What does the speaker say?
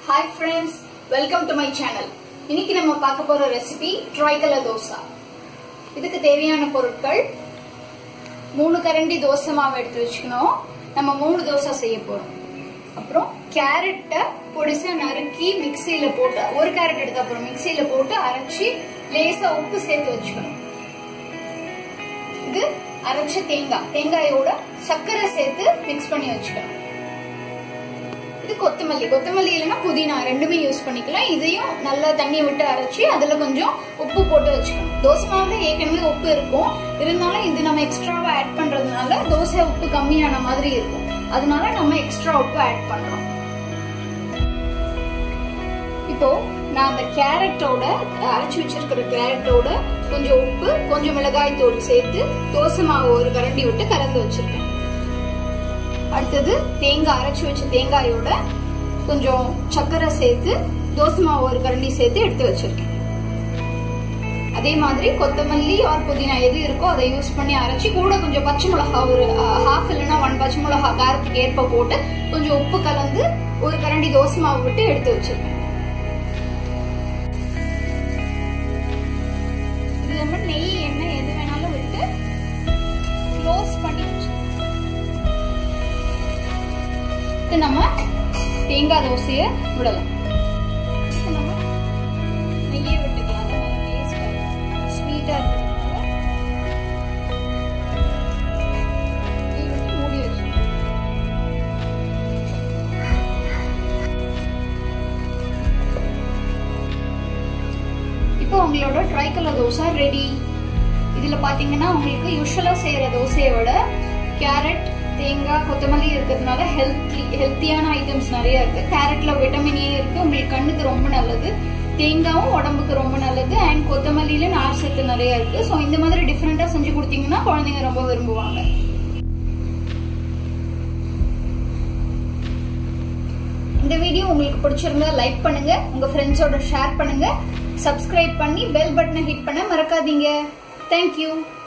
hi friends welcome to my channel இன்னைக்கு நம்ம பார்க்க போற ரெசிபி ட்ரைகலர் தோசா இதுக்கு தேவையான பொருட்கள் மூணு கரண்டி தோசை மாவு எடுத்து வச்சுக்கணும் நம்ம மூணு தோசை செய்ய போறோம் அப்புறம் கேரட்டை பொடிசா நறுக்கி மிக்சியில போட்டு ஒரு கேரட் எடுத்த அப்புறம் மிக்சியில போட்டு அரைச்சி லேசா உப்பு சேர்த்து வச்சுக்கணும் இது அரைச்ச தேங்காய் தேங்காயோட சர்க்கரை சேர்த்து மிக்ஸ் பண்ணி வச்சுக்கணும் இது கொத்தமல்லி கொத்தமல்லி இல்லைன்னா புதினா ரெண்டுமே யூஸ் பண்ணிக்கலாம் இதையும் நல்லா தண்ணி விட்டு அரைச்சி அதுல கொஞ்சம் உப்பு போட்டு வச்சுக்கணும் தோசை மாவுல ஏற்கனவே உப்பு இருக்கும் இருந்தாலும் இது நம்ம எக்ஸ்ட்ராவா ஆட் பண்றதுனால தோசை உப்பு கம்மியான மாதிரி இருக்கும் அதனால நம்ம எக்ஸ்ட்ரா உப்பு ஆட் பண்றோம் இப்போ நான் அந்த கேரட்டோட அரைச்சி வச்சிருக்கிற கேரட்டோட கொஞ்சம் உப்பு கொஞ்சம் மிளகாய் தூள் சேர்த்து தோசை மாவு ஒரு கரண்டி விட்டு கலந்து வச்சிருக்கேன் அடுத்தது தேங்காய் அரைச்சி வச்ச தேங்காயோட கொஞ்சம் சர்க்கரை சேர்த்து தோசை மாவு ஒரு கரண்டி சேர்த்து எடுத்து வச்சிருக்கேன் அதே மாதிரி கொத்தமல்லி ஆர் புதினா எது இருக்கோ அதை யூஸ் பண்ணி அரைச்சி கூட கொஞ்சம் பச்சை மிளகா ஒரு ஹாஃப் இல்லைன்னா ஒன் பச்சை மிளகா காரத்துக்கு ஏற்ப போட்டு கொஞ்சம் உப்பு கலந்து ஒரு கரண்டி தோசை மாவு விட்டு எடுத்து வச்சிருக்கேன் இது நம்ம நெய் எண்ணெய் எது வேணாலும் விட்டு க்ளோஸ் பண்ணி வச்சிருக்கோம் அடுத்து நம்ம தேங்காய் தோசைய விடலாம் அடுத்து நம்ம நெய்யே விட்டுக்கலாம் ஸ்வீட்டா இருக்கிறதுனால நெய் விட்டு மூடி வச்சுக்கணும் இப்போ உங்களோட ட்ரை கலர் தோசை ரெடி இதுல பாத்தீங்கன்னா உங்களுக்கு யூஸ்வலா செய்யற தோசையை விட கேரட் தேங்காய் கொத்தமல்லி இருக்கிறதுனால ஹெல்த்தி ஹெல்த்தியான ஐட்டம்ஸ் நிறைய இருக்கு கேரட்ல விட்டமின் ஏ இருக்கு உங்களுக்கு கண்ணுக்கு ரொம்ப நல்லது தேங்காவும் உடம்புக்கு ரொம்ப நல்லது அண்ட் கொத்தமல்லியில நார் சத்து நிறைய இருக்கு ஸோ இந்த மாதிரி டிஃப்ரெண்டா செஞ்சு கொடுத்தீங்கன்னா குழந்தைங்க ரொம்ப விரும்புவாங்க இந்த வீடியோ உங்களுக்கு பிடிச்சிருந்தா லைக் பண்ணுங்க உங்க ஃப்ரெண்ட்ஸோட ஷேர் பண்ணுங்க சப்ஸ்கிரைப் பண்ணி பெல் பட்டனை ஹிட் பண்ண மறக்காதீங்க தேங்க்யூ